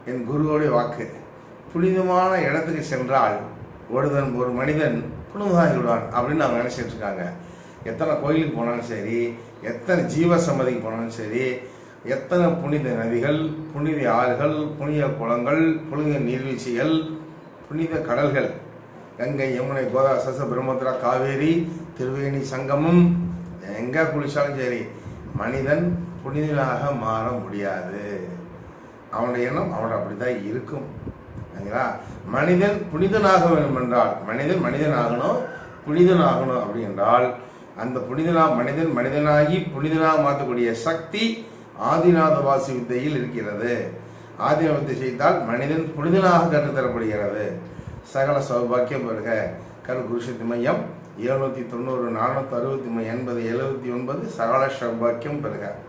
என் குருவோடைய வாக்கு புனிதமான இடத்துக்கு சென்றால் ஒருதன் ஒரு மனிதன் புனிதமாகி விடுவான் அப்படின்னு அவங்க நினைச்சிட்டு இருக்காங்க எத்தனை கோயிலுக்கு போனாலும் சரி எத்தனை ஜீவ சம்மதிக்கு போனாலும் சரி எத்தனை புனித நதிகள் புனித ஆறுகள் புனித குளங்கள் புனித நீர்வீழ்ச்சிகள் புனித கடல்கள் கங்கை யமுனை கோதாசச பிரம்மபுரா காவேரி திருவேணி சங்கமம் எங்க குளிச்சாலும் சரி மனிதன் புனிதனாக மாற முடியாது அவனுடைய எண்ணம் அவன் அப்படித்தான் இருக்கும் சரிங்களா மனிதன் புனிதனாக வேண்டும் என்றால் மனிதன் மனிதனாகணும் புனிதனாகணும் அப்படி என்றால் அந்த புனிதனா மனிதன் மனிதனாகி புனிதனாக மாற்றக்கூடிய சக்தி ஆதிநாத வாசி வித்தையில் இருக்கிறது ஆதிநாத வித்தை செய்தால் மனிதன் புனிதனாக கற்றுத்தரப்படுகிறது சகல சௌபாக்கியம் பெறுக கரு குருஷத்தி மையம் எழுநூத்தி தொண்ணூறு நானூத்தி அறுபத்தி மூணு எண்பது எழுபத்தி ஒன்பது சகல சௌபாக்கியம் பெறுக